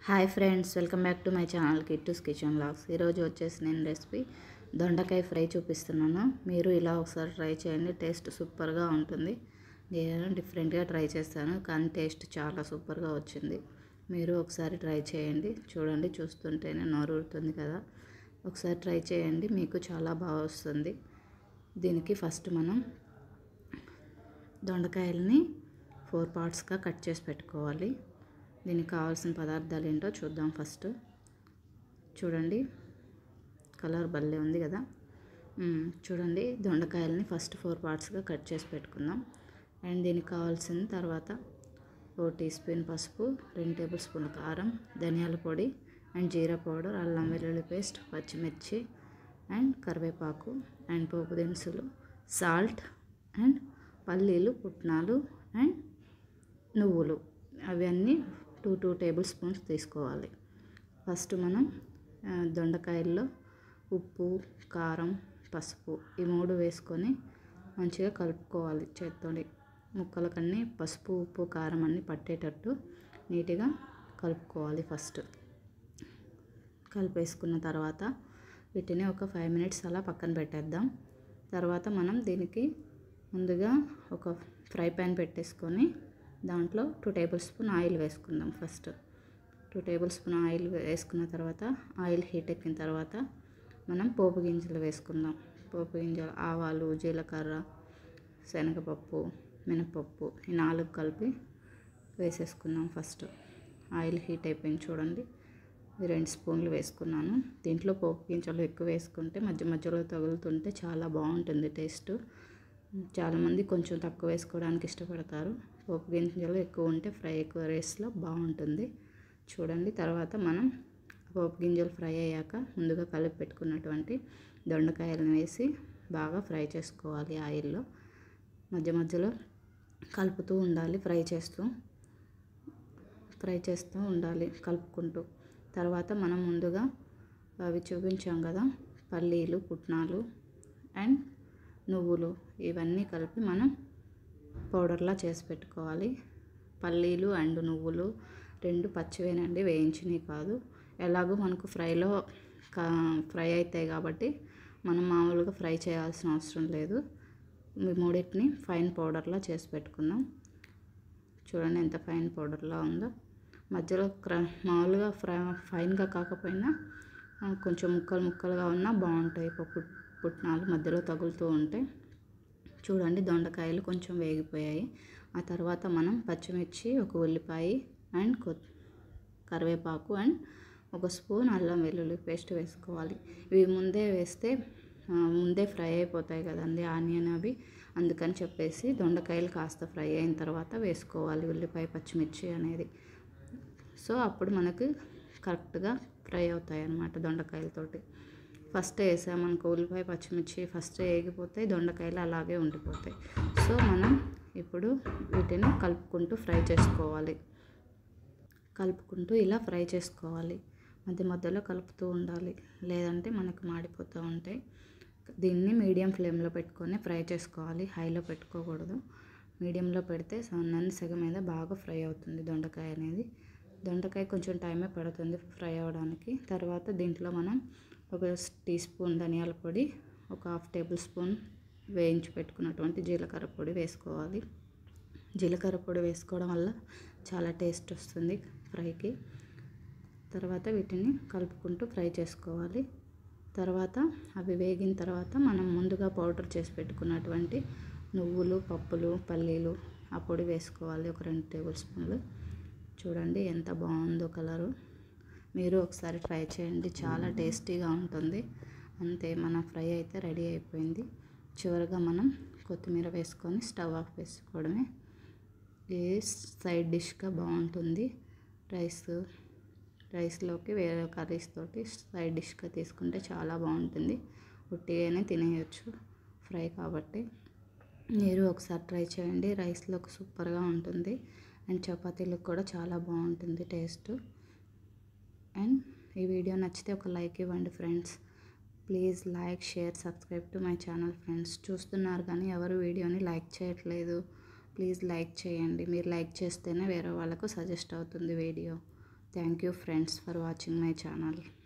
hi friends welcome back to my channel Kittu's kitchen logs ఈరోజు వచ్చేసి నేను రెసిపీ దొండకాయ ఫ్రై చూపిస్తున్నాను మీరు ఇలా ఒకసారి ట్రై చేయండి టేస్ట్ సూపర్గా ఉంటుంది నేను డిఫరెంట్గా ట్రై చేస్తాను కానీ టేస్ట్ చాలా సూపర్గా వచ్చింది మీరు ఒకసారి ట్రై చేయండి చూడండి చూస్తుంటేనే నోరు ఊరుతుంది కదా ఒకసారి ట్రై చేయండి మీకు చాలా బాగా వస్తుంది దీనికి ఫస్ట్ మనం దొండకాయలని ఫోర్ పార్ట్స్గా కట్ చేసి పెట్టుకోవాలి దీనికి కావాల్సిన పదార్థాలు ఏంటో చూద్దాం ఫస్ట్ చూడండి కలర్ భలే ఉంది కదా మ్మ్, చూడండి దొండకాయలని ఫస్ట్ ఫోర్ పార్ట్స్గా కట్ చేసి పెట్టుకుందాం అండ్ దీనికి కావాల్సిన తర్వాత ఓ టీ స్పూన్ పసుపు రెండు టేబుల్ స్పూన్ల కారం ధనియాల పొడి అండ్ జీరా పౌడర్ అల్లం వెల్లుల్లి పేస్ట్ పచ్చిమిర్చి అండ్ కరివేపాకు అండ్ పోపు దినుసులు సాల్ట్ అండ్ పల్లీలు పుట్నాలు అండ్ నువ్వులు అవన్నీ టూ టూ టేబుల్ స్పూన్స్ తీసుకోవాలి ఫస్ట్ మనం ఆ, దొండకాయల్లో ఉప్పు కారం పసుపు ఈ మూడు వేసుకొని మంచిగా కలుపుకోవాలి చేత్తోని ముక్కలకన్నీ పసుపు ఉప్పు కారం అన్నీ పట్టేటట్టు నీట్గా కలుపుకోవాలి ఫస్ట్ కలిపేసుకున్న తర్వాత వీటిని ఒక ఫైవ్ మినిట్స్ అలా పక్కన పెట్టేద్దాం తర్వాత మనం దీనికి ముందుగా ఒక ఫ్రై ప్యాన్ పెట్టేసుకొని దాంట్లో టూ టేబుల్ స్పూన్ ఆయిల్ వేసుకుందాం first two table spoon oil వేసుకున్న తర్వాత ఆయిల్ హీట్ ఎక్కిన తర్వాత మనం పోపు గింజలు వేసుకుందాం పోపు గింజలు ఆవాలు జీలకర్ర శనగపప్పు మినపప్పు ఈ నాలుగు కలిపి వేసేసుకుందాం ఫస్ట్ ఆయిల్ హీట్ అయిపోయింది చూడండి ఈ రెండు స్పూన్లు వేసుకున్నాను దీంట్లో పోపు గింజలు ఎక్కువ వేసుకుంటే మధ్య మధ్యలో తగులుతుంటే చాలా బాగుంటుంది టేస్ట్ చాలామంది కొంచెం తక్కువ వేసుకోవడానికి ఇష్టపడతారు పోపు గింజలు ఎక్కువ ఉంటే ఫ్రై ఎక్కువ రేస్లో బాగుంటుంది చూడండి తర్వాత మనం పోపు గింజలు ఫ్రై అయ్యాక ముందుగా కలిపి పెట్టుకున్నటువంటి దొండకాయలను వేసి బాగా ఫ్రై చేసుకోవాలి ఆయిల్లో మధ్య మధ్యలో కలుపుతూ ఉండాలి ఫ్రై చేస్తూ ఫ్రై చేస్తూ ఉండాలి కలుపుకుంటూ తర్వాత మనం ముందుగా అవి చూపించాం కదా పల్లీలు పుట్నాలు అండ్ నువ్వులు ఇవన్నీ కలిపి మనం పౌడర్లా చేసి పెట్టుకోవాలి పల్లీలు అండ్ నువ్వులు రెండు పచ్చివేనండి వేయించినవి కాదు ఎలాగో మనకు ఫ్రైలో కా ఫ్రై అవుతాయి కాబట్టి మనం మామూలుగా ఫ్రై చేయాల్సిన అవసరం లేదు ఈ మూడింటిని ఫైన్ పౌడర్లా చేసి పెట్టుకుందాం చూడండి ఎంత ఫైన్ పౌడర్లా ఉందో మధ్యలో క్ర మామూలుగా ఫ్రై ఫైన్గా కాకపోయినా ఆ, కొంచెం ముక్కలు ముక్కలుగా ఉన్నా బాగుంటాయి పప్పు పుట్నాలు మధ్యలో తగులుతూ ఉంటాయి చూడండి దొండకాయలు కొంచెం వేగిపోయాయి ఆ తర్వాత మనం పచ్చిమిర్చి ఒక ఉల్లిపాయ అండ్ కొ కరివేపాకు అండ్ ఒక స్పూన్ అల్లం వెల్లుల్లి పేస్ట్ వేసుకోవాలి ఇవి ముందే వేస్తే ఆ, ముందే ఫ్రై అయిపోతాయి కదండి ఆనియన్ అవి అందుకని చెప్పేసి దొండకాయలు కాస్త ఫ్రై అయిన తర్వాత వేసుకోవాలి ఉల్లిపాయ పచ్చిమిర్చి అనేది సో అప్పుడు మనకు కరెక్ట్గా ఫ్రై అవుతాయి అన్నమాట దొండకాయలతోటి ఫస్ట్ వేసామనుకో ఉల్లిపాయ పచ్చిమిర్చి ఫస్ట్ వేగిపోతాయి దొండకాయలు అలాగే ఉండిపోతాయి సో మనం ఇప్పుడు వీటిని కలుపుకుంటూ ఫ్రై చేసుకోవాలి కలుపుకుంటూ ఇలా ఫ్రై చేసుకోవాలి మధ్య మధ్యలో కలుపుతూ ఉండాలి లేదంటే మనకు మాడిపోతూ ఉంటాయి దీన్ని మీడియం ఫ్లేమ్లో పెట్టుకొని ఫ్రై చేసుకోవాలి హైలో పెట్టుకోకూడదు మీడియంలో పెడితే సన్నని సగ మీద బాగా ఫ్రై అవుతుంది దొండకాయ అనేది దొండకాయ కొంచెం టైమే పడుతుంది ఫ్రై అవ్వడానికి తర్వాత దీంట్లో మనం ఒక టీ స్పూన్ ధనియాల పొడి ఒక హాఫ్ టేబుల్ స్పూన్ వేయించి పెట్టుకున్నటువంటి జీలకర్ర పొడి వేసుకోవాలి జీలకర్ర పొడి వేసుకోవడం వల్ల చాలా టేస్ట్ వస్తుంది ఫ్రైకి తర్వాత వీటిని కలుపుకుంటూ ఫ్రై చేసుకోవాలి తర్వాత అవి వేగిన తర్వాత మనం ముందుగా పౌడర్ చేసి పెట్టుకున్నటువంటి నువ్వులు పప్పులు పల్లీలు ఆ పొడి వేసుకోవాలి ఒక రెండు టేబుల్ స్పూన్లు చూడండి ఎంత బాగుందో కలరు మీరు ఒకసారి ట్రై చేయండి చాలా టేస్టీగా ఉంటుంది అంతే మన ఫ్రై అయితే రెడీ అయిపోయింది చివరిగా మనం కొత్తిమీర వేసుకొని స్టవ్ ఆఫ్ వేసుకోవడమే ఇది సైడ్ డిష్గా బాగుంటుంది రైస్ రైస్లోకి వేరే కర్రీస్ తోటి సైడ్ డిష్గా తీసుకుంటే చాలా బాగుంటుంది ఉట్టిగానే తినేయచ్చు ఫ్రై కాబట్టి మీరు ఒకసారి ట్రై చేయండి రైస్లోకి సూపర్గా ఉంటుంది అండ్ చపాతీలకు కూడా చాలా బాగుంటుంది టేస్ట్ అండ్ ఈ వీడియో నచ్చితే ఒక లైక్ ఇవ్వండి friends please like share subscribe to my channel friends చూస్తున్నారు కానీ ఎవరు వీడియోని లైక్ చేయట్లేదు ప్లీజ్ లైక్ చేయండి మీరు లైక్ చేస్తేనే వేరే వాళ్ళకు సజెస్ట్ అవుతుంది video thank you friends for watching my channel